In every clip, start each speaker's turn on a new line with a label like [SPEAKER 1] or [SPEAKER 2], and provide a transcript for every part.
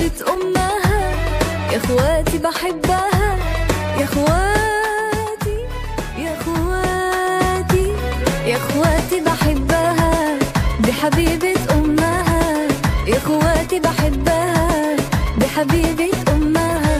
[SPEAKER 1] حبيبة أمها يا اخواتي بحبها يا اخواتي يا اخواتي يا اخواتي بحبها دي حبيبة أمها يا اخواتي بحبها دي حبيبة أمها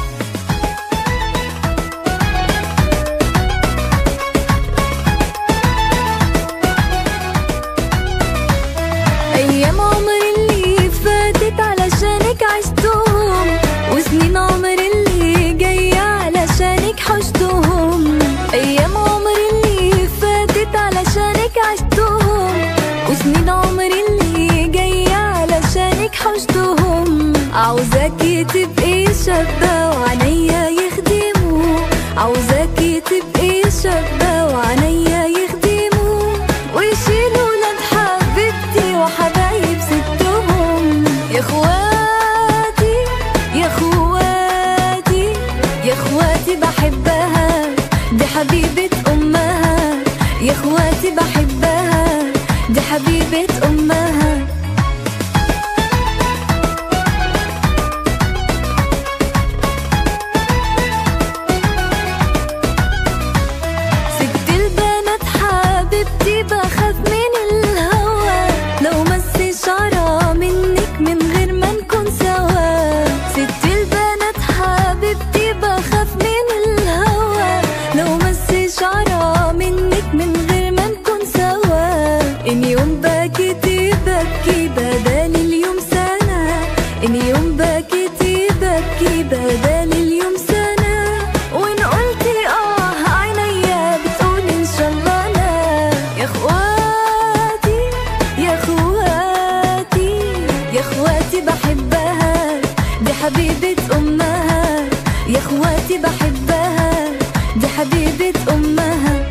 [SPEAKER 1] أيام عمري اللي فاتت علشانك عشتهم وسنين عمري اللي جاية علشانك حشتهم أيام عمري اللي فاتت علشانك عشتهم وسنين عمري اللي جاية علشانك حشتهم عاوزاكي تبقي شابة وعينيا يخدموا عاوزاكي تبقي شابة وعينيا يخدموا ويشيلوا ولاد حبيبتي وحبايب ستهم يا اخواتي يا اخواتي يا اخواتي بحبها دي حبيبة امها يا اخواتي بحبها دي حبيبة امها ست البنات حبيبتي بخاف من الهوى لو مس شعرة منك من غير ما نكون سوا ست البنات حبيبتي بخاف من الهوى لو مس شعرة منك من غير ما نكون سوا ان يوم بكيتي ببكي بدل اليوم سنة ان يوم بكيتي ببكي بدل اليوم سنة وان قلتي اه عينيا بتقول ان شاء الله لا يا اخواتي يا اخواتي يا اخواتي بحبها دي حبيبة امها يا اخواتي بحبها دي حبيبة امها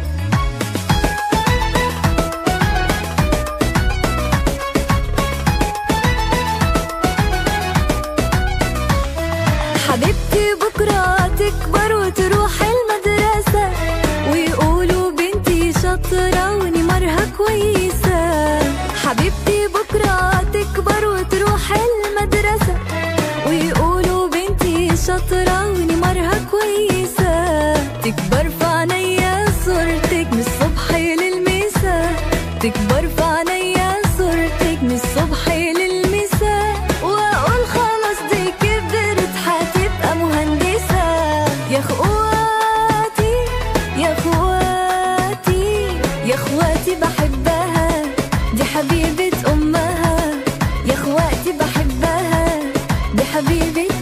[SPEAKER 1] حبيبتي بكرة تكبر وتروح المدرسة ويقولوا بنتي شاطرة ونمرها كويسة حبيبتي بكرة تكبر وتروح المدرسة ويقولوا بنتي شاطرة ونمرها كويسة تكبر في عينيا صورتك من الصبح للمساء تكبر في عينيا صورتك من الصبح للمساء واقول خلاص دي كبرت هتبقى مهندسة يا اخواتي يا اخواتي يا اخواتي بحبها دي حبيبة امها يا اخواتي بحبها دي حبيبة